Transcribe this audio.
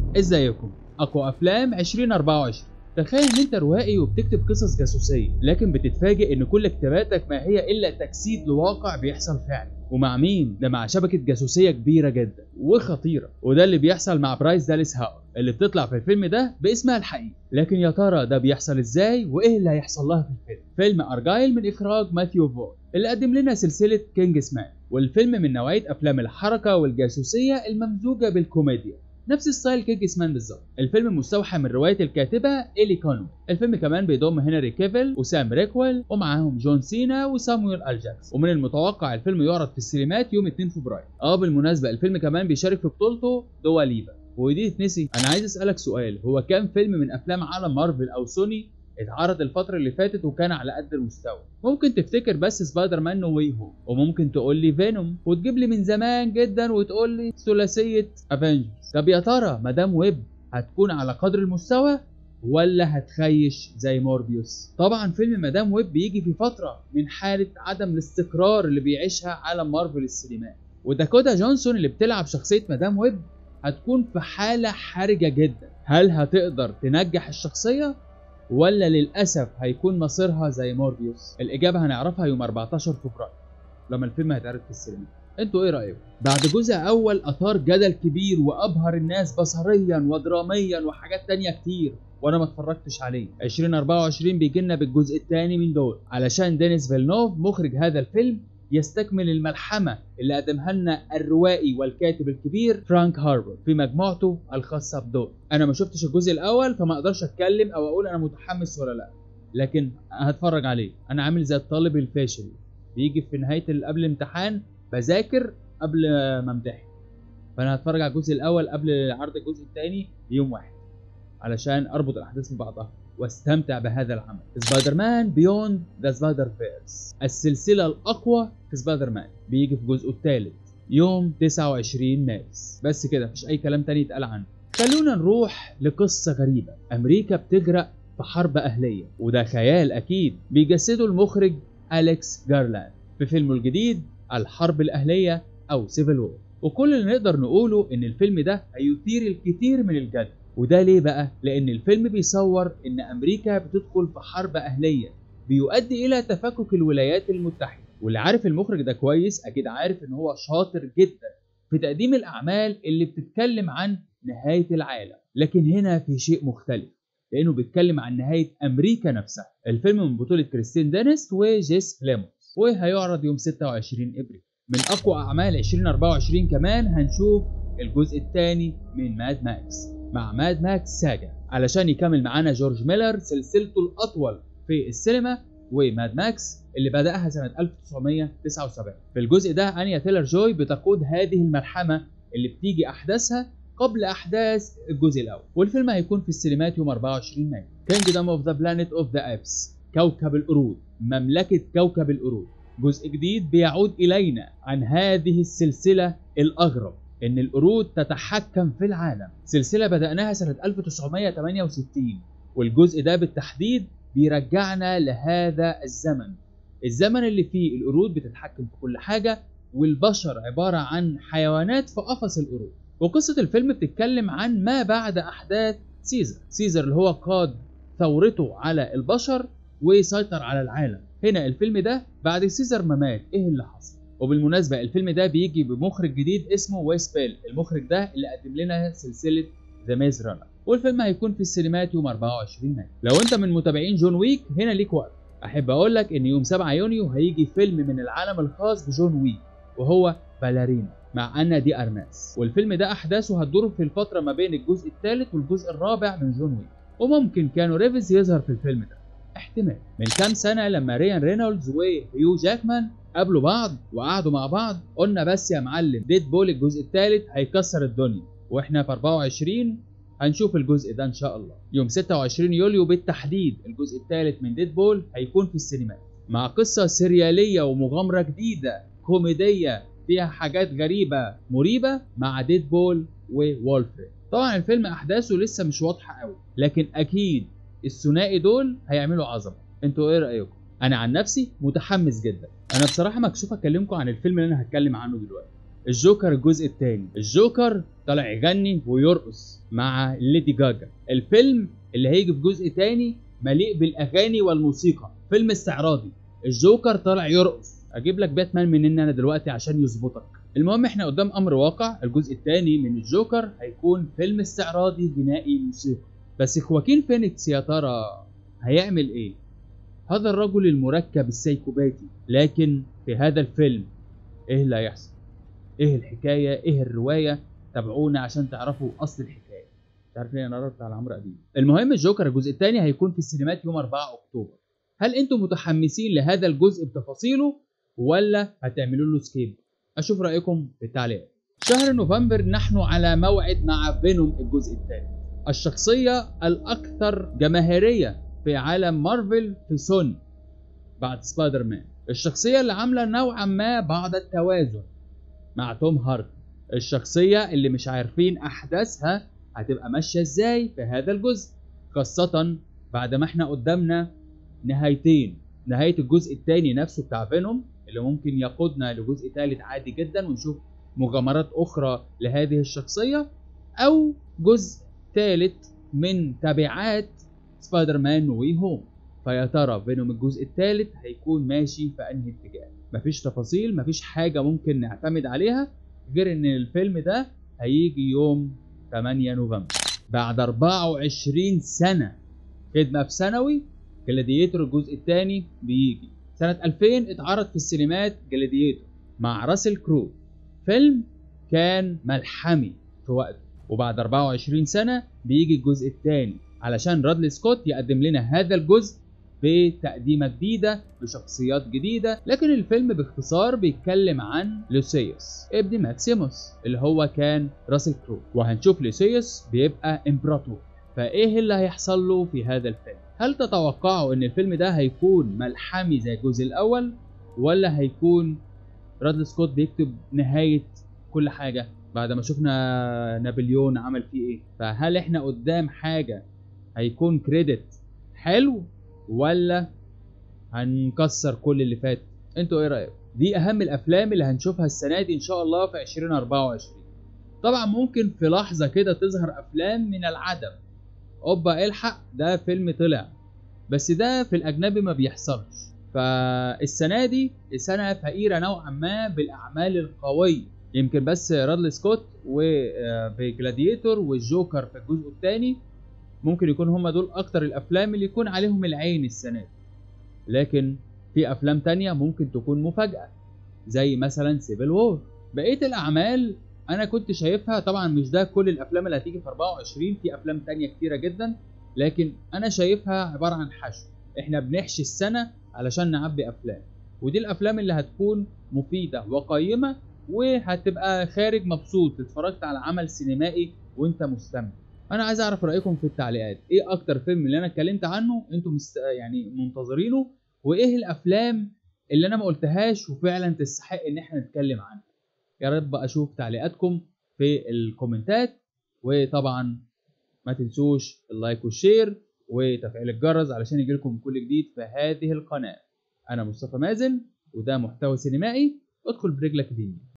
ازيكم اقوى افلام 2024 تخيل ان انت روائي وبتكتب قصص جاسوسيه لكن بتتفاجئ ان كل كتاباتك ما هي الا تجسيد لواقع بيحصل فعلا ومع مين ده مع شبكه جاسوسيه كبيره جدا وخطيره وده اللي بيحصل مع برايس داليس هاور اللي بتطلع في الفيلم ده باسمها الحقيقي لكن يا ترى ده بيحصل ازاي وايه اللي هيحصل لها في الفيلم فيلم ارجايل من اخراج ماثيو فور اللي قدم لنا سلسله كينجز مان والفيلم من نوعيه افلام الحركه والجاسوسيه الممزوجه بالكوميديا نفس ستايل كيك اسمان بالظبط الفيلم مستوحى من روايه الكاتبه إيلي كونو الفيلم كمان بيضم هنري كيفل وسام ريكويل ومعاهم جون سينا وسامويل ال جاكسون ومن المتوقع الفيلم يعرض في السينمات يوم 2 فبراير اه بالمناسبه الفيلم كمان بيشارك في بطولته دوا ليفا ودي تنسي انا عايز اسالك سؤال هو كام فيلم من افلام عالم مارفل او سوني اتعرض الفترة اللي فاتت وكان على قد المستوى ممكن تفتكر بس سبايدر مان نو واي هوم وممكن تقول لي فينوم وتجيب لي من زمان جدا وتقول لي ثلاثية افنجرز طب يا ترى مدام ويب هتكون على قدر المستوى ولا هتخيش زي موربيوس طبعا فيلم مدام ويب بيجي في فترة من حالة عدم الاستقرار اللي بيعيشها عالم مارفل السينمائي وداكوتا جونسون اللي بتلعب شخصية مدام ويب هتكون في حالة حرجة جدا هل هتقدر تنجح الشخصية ولا للاسف هيكون مصيرها زي موربيوس الاجابه هنعرفها يوم 14 فبراير لما الفيلم هيتعرض في السينما انتوا ايه رايكم بعد جزء اول اثار جدل كبير وابهر الناس بصريا ودراميا وحاجات تانية كتير وانا ما اتفرجتش عليه 2024 بيجي لنا بالجزء الثاني من دول علشان دينيس فيلنوف مخرج هذا الفيلم يستكمل الملحمة اللي قدمها لنا الروائي والكاتب الكبير فرانك هاربر في مجموعته الخاصة بدول أنا ما شفتش الجزء الأول فما أقدرش أتكلم أو أقول أنا متحمس ولا لأ لكن هتفرج عليه أنا عامل زي الطالب الفاشل بيجي في نهاية قبل الامتحان بذاكر قبل ما امتحن فأنا هتفرج على الجزء الأول قبل عرض الجزء الثاني بيوم واحد علشان أربط الأحداث ببعضها واستمتع بهذا العمل سبايدر مان بيوند ذا سبايدر فيرس السلسله الاقوى في سبايدر مان بيجي في جزءه الثالث يوم 29 مارس بس كده مفيش اي كلام تاني يتقال عنه خلونا نروح لقصة غريبة أمريكا بتغرق في حرب أهلية وده خيال أكيد بيجسده المخرج أليكس جارلاند في فيلمه الجديد الحرب الأهلية أو سيفل وور وكل اللي نقدر نقوله إن الفيلم ده هيثير الكثير من الجدل وده ليه بقى؟ لأن الفيلم بيصور إن أمريكا بتدخل في حرب أهلية بيؤدي إلى تفكك الولايات المتحدة واللي عارف المخرج ده كويس أكيد عارف إن هو شاطر جدا في تقديم الأعمال اللي بتتكلم عن نهاية العالم لكن هنا في شيء مختلف لأنه بيتكلم عن نهاية أمريكا نفسها الفيلم من بطولة كريستين دانست وجيس بليموس وهيعرض يوم 26 إبريل من أقوى أعمال 2024 كمان هنشوف الجزء الثاني من ماد ماكس مع ماد ماكس ساجا علشان يكمل معانا جورج ميلر سلسلته الأطول في السينما وماد ماكس اللي بدأها سنة 1979 في الجزء ده أنيا تيلر جوي بتقود هذه الملحمة اللي بتيجي أحداثها قبل أحداث الجزء الأول والفيلم هيكون في السينمات يوم 24 مايو Kingdom of the Planet of the Apes كوكب القرود مملكة كوكب القرود جزء جديد بيعود إلينا عن هذه السلسلة الأغرب إن القرود تتحكم في العالم سلسلة بدأناها سنة 1968 والجزء ده بالتحديد بيرجعنا لهذا الزمن الزمن اللي فيه القرود بتتحكم في كل حاجة والبشر عبارة عن حيوانات في قفص القرود وقصة الفيلم بتتكلم عن ما بعد أحداث سيزر سيزر اللي هو قاد ثورته على البشر ويسيطر على العالم هنا الفيلم ده بعد سيزر ما مات ايه اللي حصل وبالمناسبة الفيلم ده بيجي بمخرج جديد اسمه ويس بيل المخرج ده اللي قدم لنا سلسلة ذا ميز رانر والفيلم هيكون في السينمات يوم 24 مايو لو انت من متابعين جون ويك هنا ليك وقت احب اقول لك ان يوم 7 يونيو هيجي فيلم من العالم الخاص بجون ويك وهو باليرينا مع أنا دي أرماس والفيلم ده أحداثه هتدور في الفترة ما بين الجزء الثالث والجزء الرابع من جون ويك وممكن كانوا ريفز يظهر في الفيلم ده احتمال من كام سنة لما ريان رينولدز وهيو جاكمان قابلوا بعض وقعدوا مع بعض قلنا بس يا معلم ديد بول الجزء الثالث هيكسر الدنيا واحنا في 24 هنشوف الجزء ده ان شاء الله يوم 26 يوليو بالتحديد الجزء الثالث من ديد بول هيكون في السينمات مع قصة سريالية ومغامرة جديدة كوميدية فيها حاجات غريبة مريبة مع ديد بول وولفريد طبعا الفيلم احداثه لسه مش واضحة قوي لكن اكيد الثنائي دول هيعملوا عظمة انتوا ايه رأيكم انا عن نفسي متحمس جدا انا بصراحة مكسوف اكلمكم عن الفيلم اللي انا هتكلم عنه دلوقتي الجوكر الجزء الثاني الجوكر طالع يغني ويرقص مع ليدي جاجا الفيلم اللي هيجي في جزء تاني مليء بالاغاني والموسيقى فيلم استعراضي الجوكر طالع يرقص اجيب لك باتمان منين انا دلوقتي عشان يظبطك المهم احنا قدام امر واقع الجزء الثاني من الجوكر هيكون فيلم استعراضي غنائي موسيقى بس خواكين فينيكس يا ترى هيعمل ايه هذا الرجل المركب السيكوباتي لكن في هذا الفيلم ايه اللي هيحصل ايه الحكايه ايه الروايه تابعونا عشان تعرفوا اصل الحكايه مش عارف ليه انا ردت على عمرو اديب المهم الجوكر الجزء الثاني هيكون في السينمات يوم 4 اكتوبر هل انتم متحمسين لهذا الجزء بتفاصيله ولا هتعملوا له سكيب اشوف رايكم في التعليقات شهر نوفمبر نحن على موعد مع فينوم الجزء الثاني الشخصيه الاكثر جماهيريه في عالم مارفل في سوني بعد سبايدر مان الشخصيه اللي عامله نوعا ما بعض التوازن مع توم هاردي الشخصيه اللي مش عارفين احداثها هتبقى ماشيه ازاي في هذا الجزء خاصه بعد ما احنا قدامنا نهايتين نهايه الجزء الثاني نفسه بتاع فينوم اللي ممكن يقودنا لجزء ثالث عادي جدا ونشوف مغامرات اخرى لهذه الشخصيه او جزء ثالث من تبعات سبايدر مان وي هوم فيا ترى فينوم الجزء الثالث هيكون ماشي في انهي اتجاه مفيش تفاصيل مفيش حاجه ممكن نعتمد عليها غير ان الفيلم ده هيجي يوم 8 نوفمبر بعد 24 سنه خدمه في ثانوي جلاديتور الجزء الثاني بيجي سنة 2000 اتعرض في السينمات جلاديتور مع راسل كرو فيلم كان ملحمي في وقته وبعد 24 سنة بيجي الجزء الثاني علشان رادلي سكوت يقدم لنا هذا الجزء بتقديمة جديدة بشخصيات جديدة لكن الفيلم باختصار بيتكلم عن لوسيوس ابن ماكسيموس اللي هو كان راسل كرو وهنشوف لوسيوس بيبقى امبراطور فايه اللي هيحصل له في هذا الفيلم هل تتوقعوا ان الفيلم ده هيكون ملحمي زي الجزء الاول ولا هيكون رادلي سكوت بيكتب نهاية كل حاجة بعد ما شفنا نابليون عمل فيه ايه فهل احنا قدام حاجة هيكون كريدت حلو ولا هنكسر كل اللي فات انتوا ايه رايكم دي اهم الافلام اللي هنشوفها السنه دي ان شاء الله في 2024 طبعا ممكن في لحظه كده تظهر افلام من العدم اوبا الحق ده فيلم طلع بس ده في الاجنبي ما بيحصلش فالسنه دي سنه فقيره نوعا ما بالاعمال القويه يمكن بس رادلي سكوت وبجلاديتور والجوكر في الجزء الثاني ممكن يكون هم دول اكتر الافلام اللي يكون عليهم العين السنه دي لكن في افلام تانية ممكن تكون مفاجاه زي مثلا سيفل وور بقيه الاعمال انا كنت شايفها طبعا مش ده كل الافلام اللي هتيجي في 24 في افلام تانية كتيره جدا لكن انا شايفها عباره عن حشو احنا بنحشي السنه علشان نعبي افلام ودي الافلام اللي هتكون مفيده وقيمه وهتبقى خارج مبسوط اتفرجت على عمل سينمائي وانت مستمتع انا عايز اعرف رايكم في التعليقات ايه اكتر فيلم اللي انا اتكلمت عنه انتم مست... يعني منتظرينه وايه الافلام اللي انا ما قلتهاش وفعلا تستحق ان احنا نتكلم عنها يا رب اشوف تعليقاتكم في الكومنتات وطبعا ما تنسوش اللايك والشير وتفعيل الجرس علشان يجيلكم كل جديد في هذه القناه انا مصطفى مازن وده محتوى سينمائي ادخل برجلك ديني